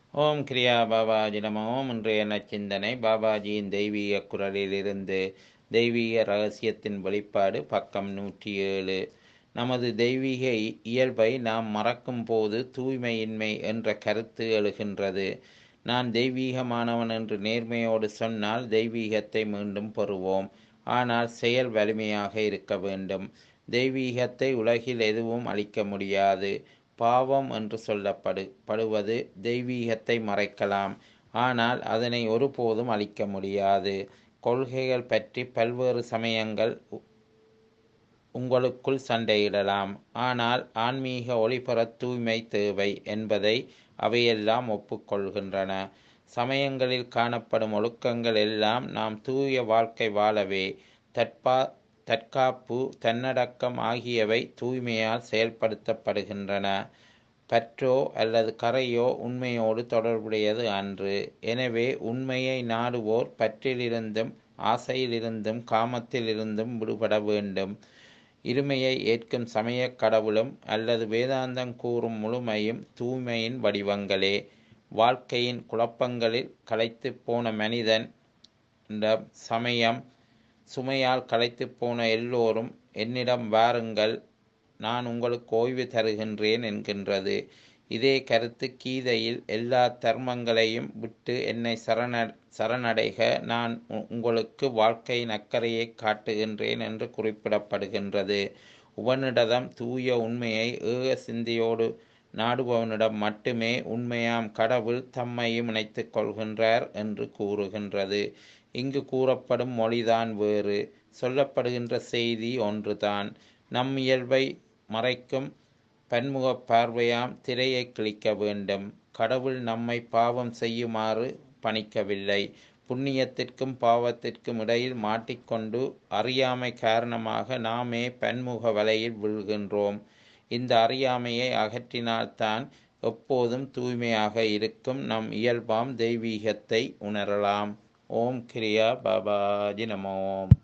ஓம் கிரியா பாபாஜி நம ஓம் இன்றைய நச்சிந்தனை பாபாஜியின் தெய்வீக குரலிலிருந்து தெய்வீக ரகசியத்தின் வெளிப்பாடு பக்கம் நூற்றி ஏழு நமது தெய்வீக இ- இயல்பை நாம் மறக்கும் போது தூய்மையின்மை என்ற கருத்து எழுகின்றது நான் தெய்வீகமானவன் என்று நேர்மையோடு சொன்னால் தெய்வீகத்தை மீண்டும் பெறுவோம் ஆனால் செயல் வலிமையாக இருக்க வேண்டும் தெய்வீகத்தை உலகில் எதுவும் அளிக்க முடியாது பாவம் என்று சொல்லப்படு படுவது தெய்வீகத்தை மறைக்கலாம் ஆனால் அதனை ஒருபோதும் அளிக்க முடியாது கொள்கைகள் பற்றி பல்வேறு சமயங்கள் உ- உங்களுக்குள் சண்டையிடலாம் ஆனால் ஆன்மீக ஒளிபர தூய்மை தேவை என்பதை அவையெல்லாம் ஒப்புக்கொள்கின்றன சமயங்களில் காணப்படும் ஒழுக்கங்கள் எல்லாம் நாம் தூய வாழ்க்கை வாழவே தற்பா தற்காப்பு தன்னடக்கம் ஆகியவை தூய்மையால் செயல்படுத்தப்படுகின்றன பற்றோ அல்லது கரையோ உண்மையோடு தொடர்புடையது அன்று எனவே உண்மையை நாடுவோர் பற்றிலிருந்தும் ஆசையிலிருந்தும் காமத்திலிருந்தும் விடுபட வேண்டும் இருமையை ஏற்கும் சமயக் கடவுளும் அல்லது வேதாந்தம் கூறும் முழுமையும் தூய்மையின் வடிவங்களே வாழ்க்கையின் குழப்பங்களில் களைத்துப் போன மனிதன் இந்த சமயம் சுமையால் களைத்துப் போன எல்லோரும் என்னிடம் வாருங்கள் நான் உங்களுக்கு ஓய்வு தருகின்றேன் என்கின்றது இதே கருத்து கீதையில் எல்லா தர்மங்களையும் விட்டு என்னை சரண சரணடைக நான் உ- உங்களுக்கு வாழ்க்கையின் அக்கறையை காட்டுகின்றேன் என்று குறிப்பிடப்படுகின்றது உபனிடதம் தூய உண்மையை ஏக சிந்தையோடு நாடுபவனிடம் மட்டுமே உண்மையாம் கடவுள் தம்மையும் இணைத்துக் கொள்கின்றார் என்று கூறுகின்றது இங்கு கூறப்படும் மொழிதான் வேறு சொல்லப்படுகின்ற செய்தி ஒன்றுதான் நம் இயல்பை மறைக்கும் பன்முக பார்வையாம் திரையை கிழிக்க வேண்டும் கடவுள் நம்மை பாவம் செய்யுமாறு பணிக்கவில்லை புண்ணியத்திற்கும் பாவத்திற்கும் இடையில் மாட்டிக்கொண்டு அறியாமை காரணமாக நாமே பன்முக வலையில் விழுகின்றோம் இந்த அறியாமையை அகற்றினால்தான் எப்போதும் தூய்மையாக இருக்கும் நம் இயல்பாம் தெய்வீகத்தை உணரலாம் ஓம் கிரியா பாபாஜி நமோம்